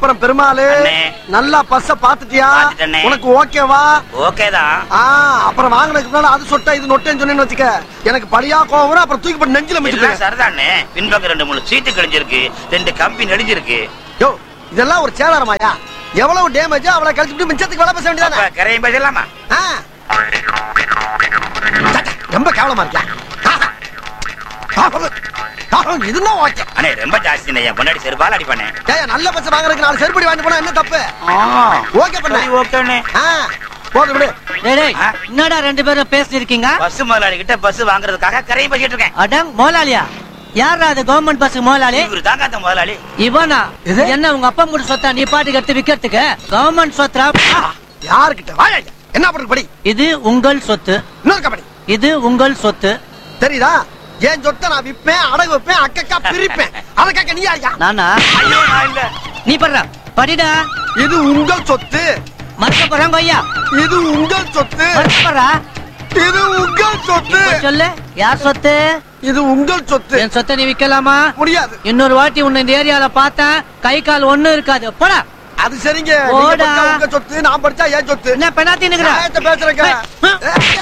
அப்புறம் பெருமாளு அண்ணே. நல்லா பஸ்ஸ பாத்துட்டியா பாத்துட்டேனே. உனக்கு ஓகேவா ஓகே தான் ஆ அப்புறம் வாங்கினதுக்கு முன்னால அது சொட்டா இது நொட்டேன்னு சொன்னேன்னு வச்சுக்க எனக்கு பழியா கோவம் வரும், அப்புறம் தூக்கி போட்டு நெஞ்சில எல்லாம் மிச்சு சரிதானே பின்பக்கம் ரெண்டு மூணு சீட்டு கிழிஞ்சிருக்கு ரெண்டு கம்பி நெடிஞ்சிருக்கு யோ இதெல்லாம் ஒரு சேதாரமாயா எவ்வளவு டேமேஜ் அவளை கழிச்சுட்டு மிச்சத்துக்கு வேலை பேச வேண்டியதானே அப்ப கரையும் பேசலாமா ஆ. சட்டை, ரொம்ப கேவலமா இருக்கியா இதுதான் ஓகே அண்ணே ரொம்ப ஜாஸ்தி என் பொண்டாடி செருப்பால் அடிப்பானே ஏய் நல்ல பஸ் வாங்குறதுக்கு நாலு செருப்படி வாங்கிட்டு போனா என்ன தப்பு ஓகே பண்ண சரி ஓகேண்ணே ஆ போதும் விடு டேய், டேய், ஆ? என்னடா ரெண்டு பேரும் பேசிருக்கீங்க பஸ் முதலாளி கிட்ட பஸ் வாங்குறதுக்காக கரையும் பேசிட்டு இருக்கேன் அடங் முதலாளியா யாரா அது கவர்மெண்ட் பஸ் முதலாளி இவரு தாங்க அந்த முதலாளி இவனா எது? என்ன உங்க அப்பா மூடு சொத்தா நீ பாட்டுக்கு எடுத்து விக்கிறதுக்கு கவர்மெண்ட் சொத்தா யாருக்கிட்ட வாயா என்ன பண்றது படி இது உங்கள் சொத்து இன்னொரு கபடி இது உங்கள் சொத்து தெரியுதா என் சொத்தை நான் விப்பேன் அடகு வைப்பேன் அக்கக்கா பிரிப்பேன் அதுக்காக நீ யாரியா நானா ஐயோ நான் இல்ல நீ படுற படிடா இது உங்கள் சொத்து மறக்க போறாங்க ஐயா இது உங்கள் சொத்து மறக்க போறா இது உங்கள் சொத்து இப்ப சொல்லு யார் சொத்து இது உங்கள் சொத்து என் சொத்தை நீ விக்கலாமா முடியாது இன்னொரு வாட்டி உன்னை இந்த ஏரியால பார்த்தேன் கை கால் ஒண்ணும் இருக்காது போடா அது சரிங்க நீங்க போடா. படிச்சா உங்க சொத்து நான் படிச்சா என் சொத்து என்ன பெண்ணாத்தி நிக்கிற நியாயத்தை பேசுறேங்க ஏய்,